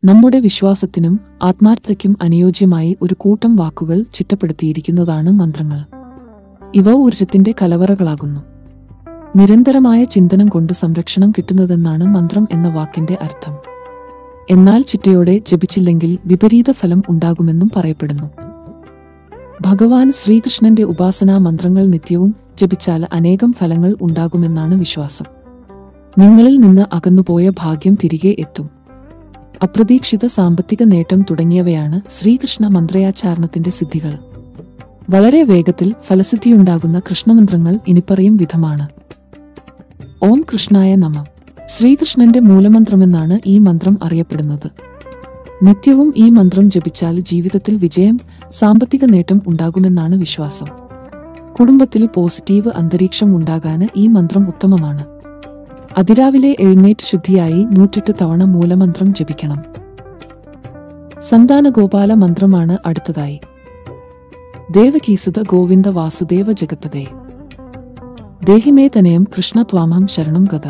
നമ്മുടെ വിശ്വാസത്തിനും ആത്മാർത്ഥതയ്ക്കും അനുയോജ്യമായി ഒരു കൂട്ടം വാക്കുകൾ ചിട്ടപ്പെടുത്തിയിരിക്കുന്നതാണ് മന്ത്രങ്ങൾ ഇവ ഊർജത്തിന്റെ കലവറകളാകുന്നു നിരന്തരമായ ചിന്തനം കൊണ്ട് സംരക്ഷണം കിട്ടുന്നതെന്നാണ് മന്ത്രം എന്ന വാക്കിന്റെ അർത്ഥം എന്നാൽ ചിട്ടയോടെ ജപിച്ചില്ലെങ്കിൽ വിപരീത ഫലം ഉണ്ടാകുമെന്നും പറയപ്പെടുന്നു ഭഗവാൻ ശ്രീകൃഷ്ണന്റെ ഉപാസനാ മന്ത്രങ്ങൾ നിത്യവും ജപിച്ചാൽ അനേകം ഫലങ്ങൾ ഉണ്ടാകുമെന്നാണ് വിശ്വാസം നിങ്ങളിൽ നിന്ന് അകന്നുപോയ ഭാഗ്യം തിരികെ എത്തും അപ്രതീക്ഷിത സാമ്പത്തിക നേട്ടം തുടങ്ങിയവയാണ് ശ്രീകൃഷ്ണ മന്ത്രയാചാരണത്തിന്റെ സിദ്ധികൾ വളരെ വേഗത്തിൽ ഫലസിദ്ധിയുണ്ടാകുന്ന കൃഷ്ണമന്ത്രങ്ങൾ ഇനിപ്പറയും വിധമാണ് ഓം കൃഷ്ണായ നമ ശ്രീകൃഷ്ണന്റെ മൂലമന്ത്രമെന്നാണ് ഈ മന്ത്രം അറിയപ്പെടുന്നത് നിത്യവും ഈ മന്ത്രം ജപിച്ചാൽ ജീവിതത്തിൽ വിജയം സാമ്പത്തിക നേട്ടം ഉണ്ടാകുമെന്നാണ് വിശ്വാസം കുടുംബത്തിൽ പോസിറ്റീവ് അന്തരീക്ഷം ഉണ്ടാകാന് ഈ മന്ത്രം ഉത്തമമാണ് അതിരാവിലെ എഴുന്നേറ്റ് ശുദ്ധിയായി നൂറ്റെട്ട് തവണ മൂലമന്ത്രം ജപിക്കണം സന്താന ഗോപാല മന്ത്രമാണ് അടുത്തതായി ദേവകീസുത ഗോവിന്ദ വാസുദേവ ജഗത്തതേ ദേഹിമേ തനയം കൃഷ്ണ ത്വാമഹം ശരണം ഗത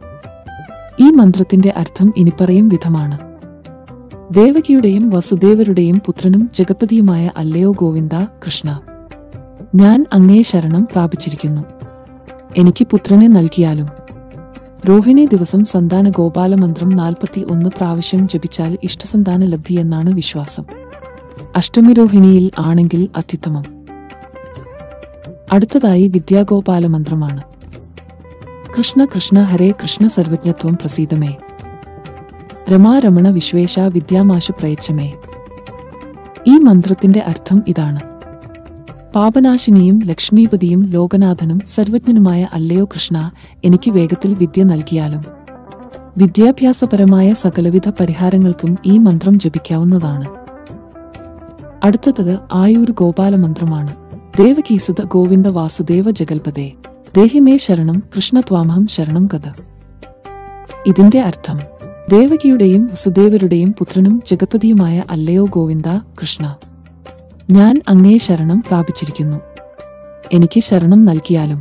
ഈ മന്ത്രത്തിന്റെ അർത്ഥം ഇനിപ്പറയും വിധമാണ് ദേവകിയുടെയും വസുദേവരുടെയും പുത്രനും ജഗപതിയുമായ അല്ലയോ ഗോവിന്ദ കൃഷ്ണ ഞാൻ അങ്ങേ ശരണം പ്രാപിച്ചിരിക്കുന്നു എനിക്ക് പുത്രനെ നൽകിയാലും രോഹിണി ദിവസം സന്താന ഗോപാല മന്ത്രം നാൽപ്പത്തി ഒന്ന് പ്രാവശ്യം ജപിച്ചാൽ ഇഷ്ടസന്താന ലബ്ധി എന്നാണ് വിശ്വാസം അഷ്ടമി രോഹിണിയിൽ ആണെങ്കിൽ അത്യുത്തമം അടുത്തതായി വിദ്യാഗോപാല മന്ത്രമാണ് കൃഷ്ണ കൃഷ്ണ ഹരേ കൃഷ്ണ സർവജ്ഞത്വം പ്രസീതമേ രമാരമണ വിശ്വേശ വിദ്യാമാശു പ്രയച്ചമേ ഈ മന്ത്രത്തിന്റെ അർത്ഥം ഇതാണ് പാപനാശിനിയും ലക്ഷ്മീപതിയും ലോകനാഥനും സർവജ്ഞനുമായ അല്ലയോ കൃഷ്ണ എനിക്ക് വേഗത്തിൽ വിദ്യ നൽകിയാലും വിദ്യാഭ്യാസപരമായ സകലവിധ പരിഹാരങ്ങൾക്കും ഈ മന്ത്രം ജപിക്കാവുന്നതാണ് അടുത്തത് ആയൂർ ഗോപാല മന്ത്രമാണ് ദേവകീസുത ഗോവിന്ദ വാസുദേവ ജഗൽപതേ ദേഹിമേ ശരണം കൃഷ്ണത്വാമഹം ശരണം കഥ ഇതിന്റെ അർത്ഥം ദേവകിയുടെയും വസുദേവരുടെയും പുത്രനും ജഗപതിയുമായ അല്ലയോ ഗോവിന്ദ കൃഷ്ണ ഞാൻ അങ്ങേ ശരണം പ്രാപിച്ചിരിക്കുന്നു എനിക്ക് ശരണം നൽകിയാലും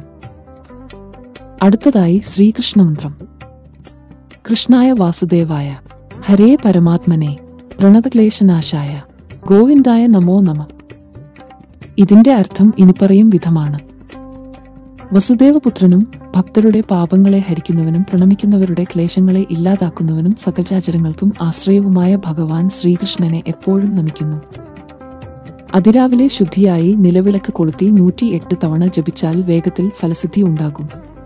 അടുത്തതായി ശ്രീകൃഷ്ണമന്ത്രം കൃഷ്ണായ വാസുദേവായ ഹരേ പരമാത്മനെ പ്രണതക്ലേശനാശായ ഗോവിന്ദായ നമോ നമ ഇതിന്റെ അർത്ഥം ഇനിപ്പറയും വിധമാണ് വസുദേവപുത്രനും ഭക്തരുടെ പാപങ്ങളെ ഹരിക്കുന്നവനും പ്രണമിക്കുന്നവരുടെ ക്ലേശങ്ങളെ ഇല്ലാതാക്കുന്നവനും സകലചാചരങ്ങൾക്കും ആശ്രയവുമായ ഭഗവാൻ ശ്രീകൃഷ്ണനെ എപ്പോഴും നമിക്കുന്നു അതിരാവിലെ ശുദ്ധിയായി നിലവിളക്ക് കൊളുത്തി നൂറ്റി എട്ട് തവണ ജപിച്ചാൽ വേഗത്തിൽ ഫലസിദ്ധി ഉണ്ടാകും